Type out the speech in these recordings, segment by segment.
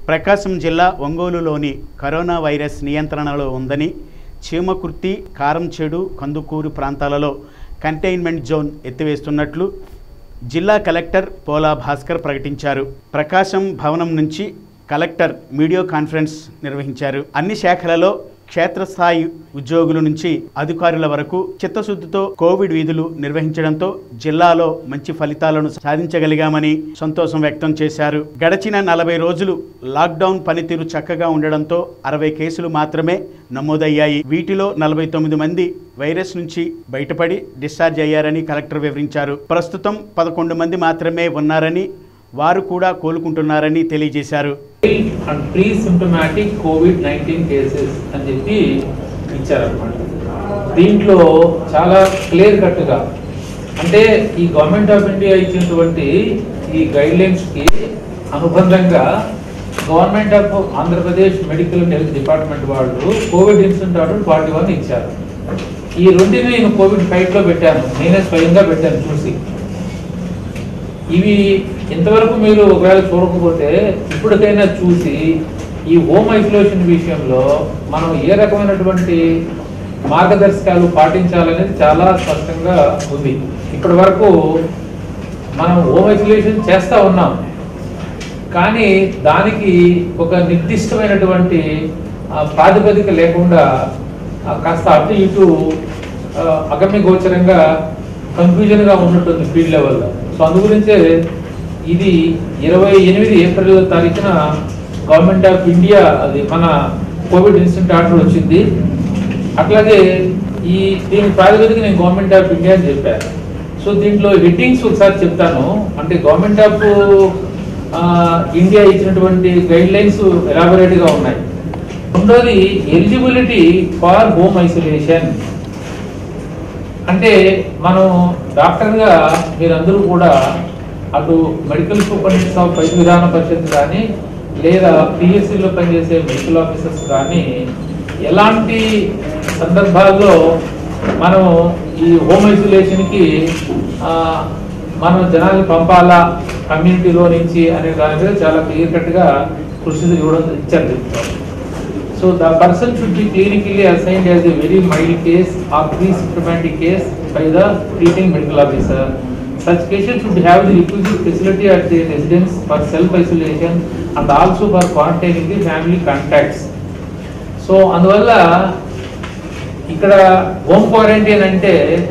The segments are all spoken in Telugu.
ప్రకాశం జిల్లా ఒంగోలులోని కరోనా వైరస్ నియంత్రణలో ఉందని చీమకుర్తి కారంచేడు కందుకూరు ప్రాంతాలలో కంటైన్మెంట్ జోన్ ఎత్తివేస్తున్నట్లు జిల్లా కలెక్టర్ పోలా భాస్కర్ ప్రకటించారు ప్రకాశం భవనం నుంచి కలెక్టర్ వీడియో కాన్ఫరెన్స్ నిర్వహించారు అన్ని శాఖలలో క్షేత్రస్థాయి ఉద్యోగుల నుంచి అధికారుల వరకు చిత్తశుద్ధితో కోవిడ్ విధులు నిర్వహించడంతో జిల్లాలో మంచి ఫలితాలను సాధించగలిగామని సంతోషం వ్యక్తం చేశారు గడచిన నలభై రోజులు లాక్డౌన్ పనితీరు చక్కగా ఉండడంతో అరవై కేసులు మాత్రమే నమోదయ్యాయి వీటిలో నలభై తొమ్మిది మంది వైరస్ నుంచి బయటపడి డిశ్చార్జ్ అయ్యారని కలెక్టర్ వివరించారు ప్రస్తుతం పదకొండు మంది మాత్రమే ఉన్నారని వారు కూడా కోలుకుంటున్నారని తెలియజేశారు and pre symptomatic covid nineteen cases అని చెప్పి ఇచ్చారనమాట దీంట్లో చాలా క్లియర్ కట్గా అంటే ఈ గవర్నమెంట్ ఆఫ్ ఇండియా ఇచ్చినటువంటి ఈ గైడ్ లైన్స్కి అనుబంధంగా government of Andhra Pradesh medical and health department వాళ్ళు covid incident order forty one ఇచ్చారు ఈ రెండింటిని నేను కోవిడ్ ఫైట్లో పెట్టాను నేనే స్వయంగా పెట్టాను చూసి ఇవి ఇంతవరకు మీరు ఒకవేళ చూడకపోతే ఇప్పటికైనా చూసి ఈ హోమ్ ఐసోలేషన్ విషయంలో మనం ఏ రకమైనటువంటి మార్గదర్శకాలు పాటించాలనేది చాలా స్పష్టంగా ఉంది ఇప్పటి వరకు మనం హోమ్ ఐసోలేషన్ చేస్తూ ఉన్నాం కానీ దానికి ఒక నిర్దిష్టమైనటువంటి ఆ, ప్రాతిపదిక లేకుండా ఆ, కాస్త అటు ఇటు ఆ, అగమ్య గోచరంగా కన్ఫ్యూజన్గా ఉన్నట్టుంది ఫీల్డ్ లెవెల్లో సో అందు గురించే ఇది ఇరవై ఎనిమిది ఏప్రిల్ తారీఖున గవర్నమెంట్ ఆఫ్ ఇండియా అది మన కోవిడ్ ఇన్సిడెంట్ ఆర్డర్ వచ్చింది అట్లాగే ఈ దీని ప్రాతిపదిక నేను గవర్నమెంట్ ఆఫ్ ఇండియా అని చెప్పాను సో దీంట్లో హెడ్డింగ్స్ ఒకసారి చెప్తాను అంటే గవర్నమెంట్ ఆఫ్ ఇండియా ఇచ్చినటువంటి గైడ్ లైన్స్ ఎలాబొరేట్ గా ఉన్నాయి రెండోది ఎలిజిబిలిటీ ఫార్ హోమ్ ఐసోలేషన్ అంటే మనం డాక్టర్గా మీరందరూ కూడా అటు మెడికల్ సూపరింటెండెంట్స్ ఆఫ్ వైద్య విధాన పరిషత్ కానీ లేదా పిఎస్సిలో పనిచేసే మెడికల్ ఆఫీసర్స్ కానీ ఎలాంటి సందర్భాల్లో మనం ఈ హోమ్ ఐసోలేషన్కి మనం జనాల్ని పంపాలా కమ్యూనిటీలో నుంచి అనే దాని మీద చాలా క్లియర్ కట్గా కృషి ఇవ్వడం ఇచ్చారు దీంట్లో. So the person should be clinically assigned as a very mild case or pre-symptomatic case by the treating medical officer. Such cases should have the requisite facility at their residence for self-isolation and also for quarantining the family contacts. So అందువల్ల ఇక్కడ హోమ్ క్వారంటైన్ అంటే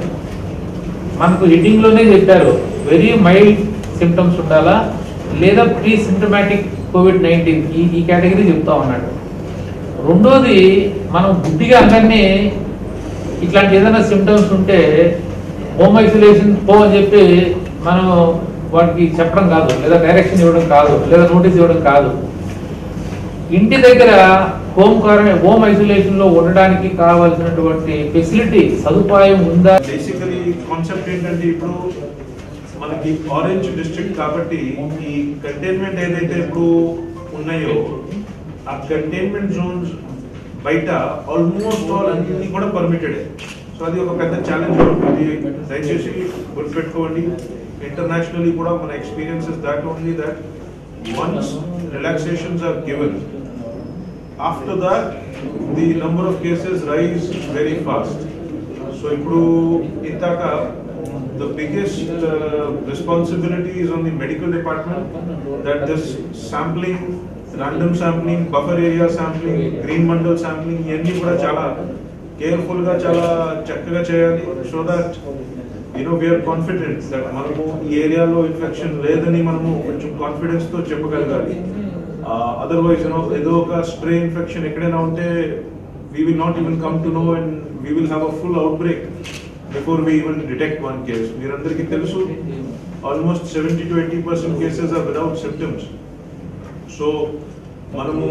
మనకు heading లోనే చెప్పారు వెరీ మైల్డ్ సిమ్టమ్స్ ఉండాలా లేదా ప్రీ సిమ్టమాటిక్ కోవిడ్ నైన్టీన్ ఈ ఈ కేటగిరీ చెప్తా ఉన్నాడు రెండోది మనం గుడ్డిగా అందరినీ ఇట్లాంటి ఏదైనా సిమ్టమ్స్ ఉంటే హోమ్ ఐసోలేషన్ పో అని చెప్పి మనం వాటికి చెప్పడం కాదు లేదా డైరెక్షన్ ఇవ్వడం కాదు లేదా నోటీస్ ఇవ్వడం కాదు ఇంటి దగ్గర హోమ్ క్వారంటైన్ హోమ్ ఐసోలేషన్ లో ఉండడానికి కావాల్సినటువంటి ఫెసిలిటీ సదుపాయం ఉందా బేసికలీ కాన్సెప్ట్ ఏంటంటే ఇప్పుడు మనకి ఆరెంజ్ డిస్ట్రిక్ట్ కాబట్టి ఈ కంటైన్మెంట్ ఏదైతే ఇప్పుడు ఉన్నాయో ఆ కంటైన్మెంట్ జోన్స్ బయట ఆల్మోస్ట్ ఆల్ అన్ని కూడా పర్మిటెడ్ సో అది ఒక పెద్ద ఛాలెంజ్ ఉంటుంది దయచేసి గుర్తుపెట్టుకోండి ఇంటర్నేషనల్లీ కూడా మన experiences that only that once relaxations are given after that the number of cases rise very fast so ఇప్పుడు ఇంతాక the biggest uh, responsibility is on the medical department that this sampling random sampling buffer area sampling green mandal sampling ఇవన్నీ కూడా చాలా కేర్ఫుల్ గా చాలా చక్కగా చేయాలి so that you know we are confident that మనము ఈ ఏరియాలో ఇన్ఫెక్షన్ లేదని మనము కొంచెం కాన్ఫిడెన్స్ తో చెప్పగలగాలి అదర్వైజ్ యూనో ఏదో ఒక స్ప్రే ఇన్ఫెక్షన్ ఎక్కడైనా ఉంటే we will not even come to know and we will have a full outbreak before we even detect one case మీరందరికీ తెలుసు almost seventy to eighty percent cases are without symptoms so మనము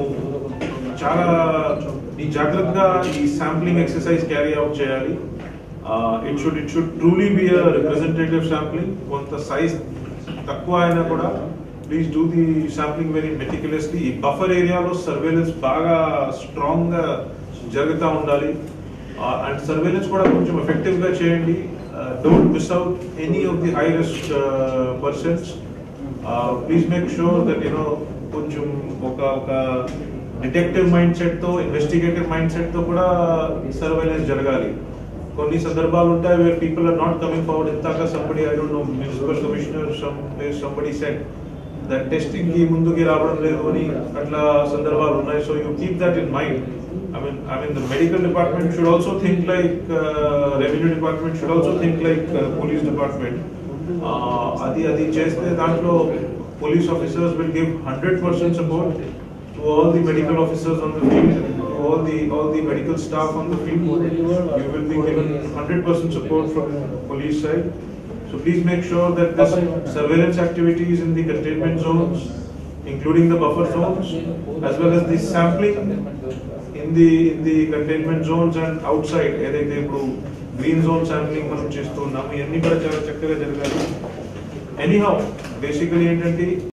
చాలా ఈ జాగ్రత్తగా ఈ శాంప్లింగ్ ఎక్సర్సైజ్ క్యారీ అవుట్ చేయాలి it should it should truly be a representative sampling కొంత సైజ్ తక్కువ అయినా కూడా please do the sampling very meticulously ఈ బఫర్ ఏరియాలో సర్వేలెన్స్ బాగా స్ట్రాంగ్ గా జరుగుతూ ఉండాలి అండ్ సర్వేలెన్స్ కూడా కొంచెం ఎఫెక్టివ్ గా చేయండి don't miss out any of the high risk persons please make sure that you know కొంచెం ఒక ఒక డిటెక్టివ్ మైండ్ సెట్ తో ఇన్వెస్టిగేటివ్ మైండ్ సెట్ తో కూడా సర్వేలెన్స్ జరగాలి కొన్ని సందర్భాలు ఉంటాయి where people are not coming forward ఇంతాక somebody I don't know municipal commissioner some somebody said that testing కి ముందుకి రావడం లేదు అని అట్లా సందర్భాలు ఉన్నాయి so you keep that in mind I mean I mean the medical department should also think like revenue department should also think like police department అది అది చేస్తే దాంట్లో police officers will give hundred percent support to all the medical officers on the field all the all the medical staff on the field you will be given 100% support from police side so please make sure that this surveillance activities in the containment zones including the buffer zones as well as the sampling in the in the containment zones and outside ఏదైతే ఇప్పుడు గ్రీన్ జోన్ శాంప్లింగ్ మనం చేస్తున్నాము ఇవన్నీ కూడా చాలా చక్కగా జరగాలి ఎనీహౌ బేసికలీ ఏంటంటే